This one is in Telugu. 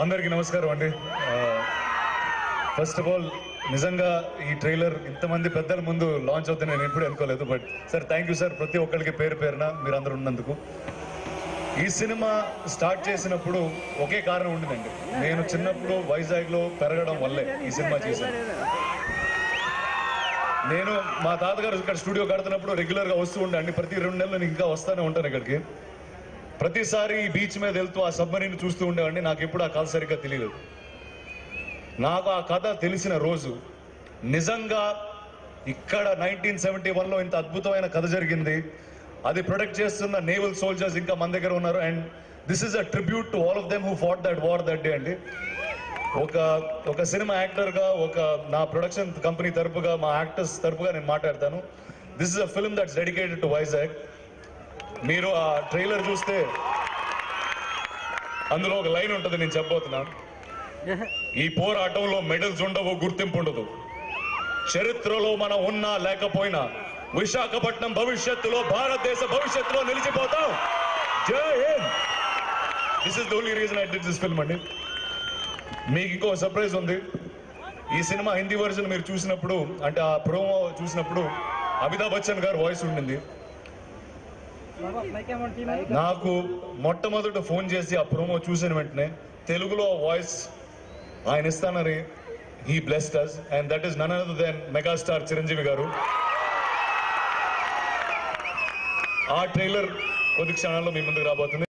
అందరికీ నమస్కారం అండి ఫస్ట్ ఆఫ్ ఆల్ నిజంగా ఈ ట్రైలర్ ఇంతమంది పెద్దల ముందు లాంచ్ అవుతుంది నేను ఎప్పుడు అనుకోలేదు but sir thank you sir ప్రతి ఒక్కరికి పేరు పేరున మీరు అందరూ ఉన్నందుకు ఈ సినిమా స్టార్ట్ చేసినప్పుడు ఒకే కారణం ఉండిందండి నేను చిన్నప్పుడు వైజాగ్లో పెరగడం వల్లే ఈ సినిమా చేశాను నేను మా తాతగారు ఇక్కడ స్టూడియో కడుతున్నప్పుడు రెగ్యులర్ గా వస్తూ ఉండండి ప్రతి రెండు నెలలు నేను ఇంకా వస్తానే ఉంటాను ఇక్కడికి ప్రతిసారి ఈ బీచ్ మీద వెళ్తూ ఆ సబ్మరీన్ చూస్తూ ఉండేవాడిని నాకు ఎప్పుడు ఆ కథ సరిగ్గా తెలియదు నాకు ఆ కథ తెలిసిన రోజు నిజంగా ఇక్కడ నైన్టీన్ సెవెంటీ వన్లో ఇంత అద్భుతమైన కథ జరిగింది అది ప్రొటెక్ట్ చేస్తున్న నేవల్ సోల్జర్స్ ఇంకా మన దగ్గర ఉన్నారు and this is a tribute to all of them who fought that war that day అండి ఒక ఒక సినిమా యాక్టర్ గా ఒక నా ప్రొడక్షన్ కంపెనీ తరపుగా మా యాక్టర్స్ తరపుగా నేను మాట్లాడతాను this is a film that's dedicated to Vizag మీరు ఆ ట్రైలర్ చూస్తే అందులో ఒక లైన్ ఉంటుంది నేను చెప్పబోతున్నాను ఈ పోరాటంలో మెడల్స్ ఉండవు గుర్తింపు ఉండదు చరిత్రలో మనం ఉన్నా లేకపోయినా విశాఖపట్నం భవిష్యత్తులో భారతదేశ భవిష్యత్తులో నిలిచిపోతాం Jai Hind this is the only reason I did this film అండి మీకు ఇంకో సర్ప్రైజ్ ఉంది ఈ సినిమా హిందీ వర్జన్ మీరు చూసినప్పుడు అంటే ఆ ప్రోమో చూసినప్పుడు అమితాబ్ బచ్చన్ గారు వాయిస్ ఉండింది నాకు మొట్టమొదట ఫోన్ చేసి ఆ ప్రోమో చూసిన వెంటనే తెలుగులో వాయిస్ ఆయన ఇస్తానని he blessed us and that is none other than megastar Chiranjeevi garu ఆ ట్రైలర్ కొద్ది క్షణాల్లో మీ ముందుకు రాబోతుంది